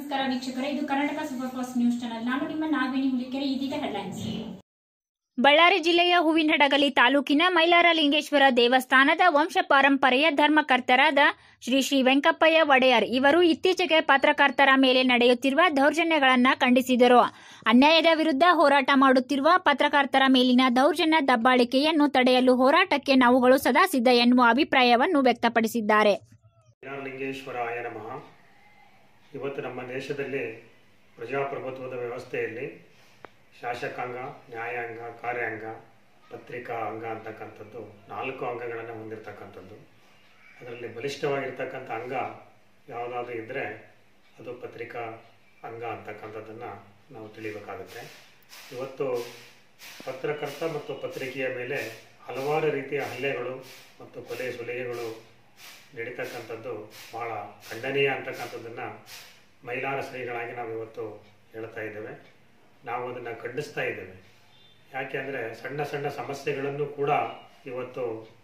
ನಮಸ್ಕಾರ ವೀಕ್ಷಕರೇ ಇದು Karnataka super fast news channel ನಾನು ನಿಮ್ಮ ನಾಗವೇಣಿ ಹುಲಿಕೆರೆ ಇದೀಗ ಹೆಡ್ಲೈನ್ಸ್ ಬಳ್ಳಾರಿ ಜಿಲ್ಲೆಯ ಹೂವಿನಹಡಗಲಿ ತಾಲೂಕಿನ ಮೈಲಾರ ಲಿಂಗೇಶ್ವರ ದೇವಸ್ಥಾನದ ವಂಶ ಪರಂಪರೆಯ ಧರ್ಮಕರ್ತರಾದ ಶ್ರೀ ಶ್ರೀ ವೆಂಕಪ್ಪಯ್ಯ ಒಡೆಯರ್ ಇವರು ಇತ್ತೀಚೆಗೆ ಪತ್ರಕರ್ತರ ಮೇಲೆ ನಡೆಯುತ್ತಿರುವ ದೌರ್ಜನ್ಯಗಳನ್ನು ಖಂಡಿಸಿದರು ಅನ್ಯಾಯದ ವಿರುದ್ಧ ಹೋರಾಟ ಮಾಡುತ್ತಿರುವ ಪತ್ರಕರ್ತರ ಮೇಲಿನ ದೌರ್ಜನ್ಯ ದಬ್ಬಾಳಿಕೆಯನ್ನು ತಡೆಯಲು ಹೋರಾಟಕ್ಕೆ ನಾವುಗಳು ಸದಾ ಸಿದ್ಧ ಎನ್ನುವ ಅಭಿಪ್ರಾಯವನ್ನು ವ್ಯಕ್ತಪಡಿಸಿದ್ದಾರೆ ಲಿಂಗೇಶ್ವರಾಯ ನಮಃ ಇವತ್ತು ನಮ್ಮ ದೇಶದಲ್ಲಿ ಪ್ರಜಾಪ್ರಭುತ್ವದ ವ್ಯವಸ್ಥೆಯಲ್ಲಿ ಶಾಸಕಾಂಗ ನ್ಯಾಯಾಂಗ ಕಾರ್ಯಾಂಗ ಪತ್ರಿಕಾ ಅಂಗ ಅಂತಕ್ಕಂಥದ್ದು ನಾಲ್ಕು ಅಂಗಗಳನ್ನು ಹೊಂದಿರತಕ್ಕಂಥದ್ದು ಅದರಲ್ಲಿ ಬಲಿಷ್ಠವಾಗಿರ್ತಕ್ಕಂಥ ಅಂಗ ಯಾವುದಾದ್ರೂ ಇದ್ದರೆ ಅದು ಪತ್ರಿಕಾ ಅಂಗ ಅಂತಕ್ಕಂಥದ್ದನ್ನು ನಾವು ತಿಳಿಬೇಕಾಗುತ್ತೆ ಇವತ್ತು ಪತ್ರಕರ್ತ ಮತ್ತು ಪತ್ರಿಕೆಯ ಮೇಲೆ ಹಲವಾರು ರೀತಿಯ ಹಲ್ಲೆಗಳು ಮತ್ತು ಕೊಲೆ ಸುಲಿಗೆಗಳು ನಡೀತಕ್ಕಂಥದ್ದು ಬಹಳ ಖಂಡನೀಯ ಅಂತಕ್ಕಂಥದ್ದನ್ನು ಮೈಲಾರ ಶ್ರೀಗಳಾಗಿ ನಾವು ಇವತ್ತು ಹೇಳ್ತಾ ಇದ್ದೇವೆ ನಾವು ಅದನ್ನು ಖಂಡಿಸ್ತಾ ಇದ್ದೇವೆ ಯಾಕೆ ಅಂದರೆ ಸಣ್ಣ ಸಣ್ಣ ಸಮಸ್ಯೆಗಳನ್ನು ಕೂಡ ಇವತ್ತು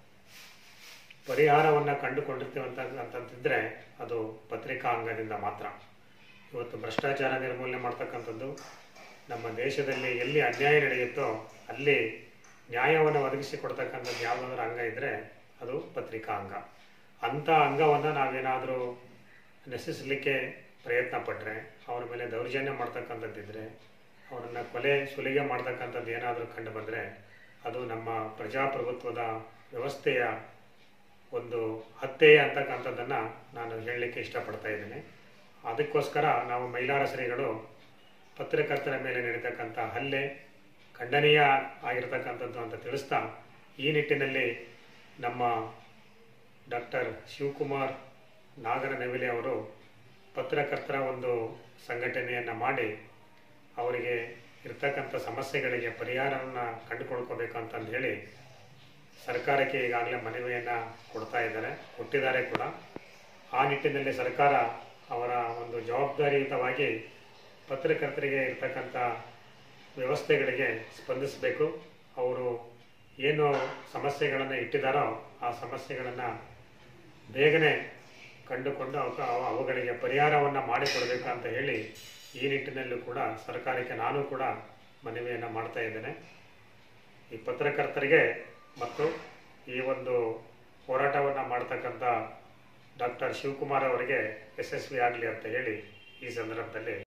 ಪರಿಹಾರವನ್ನು ಕಂಡುಕೊಂಡಿರ್ತೇವೆ ಅಂತ ಅಂತಂತಿದ್ರೆ ಅದು ಪತ್ರಿಕಾ ಅಂಗದಿಂದ ಮಾತ್ರ ಇವತ್ತು ಭ್ರಷ್ಟಾಚಾರ ನಿರ್ಮೂಲನೆ ಮಾಡ್ತಕ್ಕಂಥದ್ದು ನಮ್ಮ ದೇಶದಲ್ಲಿ ಎಲ್ಲಿ ಅನ್ಯಾಯ ನಡೆಯುತ್ತೋ ಅಲ್ಲಿ ನ್ಯಾಯವನ್ನು ಒದಗಿಸಿಕೊಡ್ತಕ್ಕಂಥದ್ದು ಯಾವುದಾದ್ರೂ ಅಂಗ ಇದ್ದರೆ ಅದು ಪತ್ರಿಕಾ ಅಂಗ ಅಂಥ ಅಂಗವನ್ನು ನಾವೇನಾದರೂ ನೆಸೆಸಲಿಕ್ಕೆ ಪ್ರಯತ್ನ ಪಟ್ಟರೆ ಅವರ ಮೇಲೆ ದೌರ್ಜನ್ಯ ಮಾಡ್ತಕ್ಕಂಥದ್ದಿದ್ರೆ ಅವರನ್ನು ಕೊಲೆ ಸುಲಿಗೆ ಮಾಡ್ತಕ್ಕಂಥದ್ದು ಏನಾದರೂ ಕಂಡು ಬಂದರೆ ಅದು ನಮ್ಮ ಪ್ರಜಾಪ್ರಭುತ್ವದ ವ್ಯವಸ್ಥೆಯ ಒಂದು ಹತ್ಯೆ ಅಂತಕ್ಕಂಥದ್ದನ್ನು ನಾನು ಹೇಳಲಿಕ್ಕೆ ಇಷ್ಟಪಡ್ತಾ ಇದ್ದೀನಿ ಅದಕ್ಕೋಸ್ಕರ ನಾವು ಮೈಲಾರ ಶ್ರೀಗಳು ಪತ್ರಕರ್ತರ ಮೇಲೆ ನಡೀತಕ್ಕಂಥ ಹಲ್ಲೆ ಖಂಡನೀಯ ಆಗಿರತಕ್ಕಂಥದ್ದು ಅಂತ ತಿಳಿಸ್ತಾ ಈ ನಿಟ್ಟಿನಲ್ಲಿ ನಮ್ಮ ಡಾಕ್ಟರ್ ಶಿವಕುಮಾರ್ ನಾಗರನವಿಲೆ ಅವರು ಪತ್ರಕರ್ತರ ಒಂದು ಸಂಘಟನೆಯನ್ನು ಮಾಡಿ ಅವರಿಗೆ ಇರ್ತಕ್ಕಂಥ ಸಮಸ್ಯೆಗಳಿಗೆ ಪರಿಹಾರವನ್ನು ಕಂಡುಕೊಳ್ಕೋಬೇಕು ಅಂತಂದು ಹೇಳಿ ಸರ್ಕಾರಕ್ಕೆ ಈಗಾಗಲೇ ಮನವಿಯನ್ನು ಕೊಡ್ತಾ ಇದ್ದಾರೆ ಕೊಟ್ಟಿದ್ದಾರೆ ಕೂಡ ಆ ನಿಟ್ಟಿನಲ್ಲಿ ಸರ್ಕಾರ ಅವರ ಒಂದು ಜವಾಬ್ದಾರಿಯುತವಾಗಿ ಪತ್ರಕರ್ತರಿಗೆ ಇರ್ತಕ್ಕಂಥ ವ್ಯವಸ್ಥೆಗಳಿಗೆ ಸ್ಪಂದಿಸಬೇಕು ಅವರು ಏನು ಸಮಸ್ಯೆಗಳನ್ನು ಇಟ್ಟಿದ್ದಾರೋ ಆ ಸಮಸ್ಯೆಗಳನ್ನು ಬೇಗನೆ ಕಂಡುಕೊಂಡು ಅವ- ಅವ- ಅವುಗಳಿಗೆ ಪರಿಹಾರವನ್ನು ಮಾಡಿಕೊಡಬೇಕು ಅಂತ ಹೇಳಿ ಈ ನಿಟ್ಟಿನಲ್ಲೂ ಕೂಡ ಸರ್ಕಾರಕ್ಕೆ ನಾನು ಕೂಡ ಮನವಿಯನ್ನು ಮಾಡ್ತಾ ಇದ್ದೇನೆ ಈ ಪತ್ರಕರ್ತರಿಗೆ ಮತ್ತು ಈ ಒಂದು ಹೋರಾಟವನ್ನು ಮಾಡ್ತಕ್ಕಂಥ ಡಾಕ್ಟರ್ ಶಿವಕುಮಾರ್ ಅವರಿಗೆ ಯಶಸ್ವಿ ಆಗಲಿ ಅಂತ ಹೇಳಿ ಈ ಸಂದರ್ಭದಲ್ಲಿ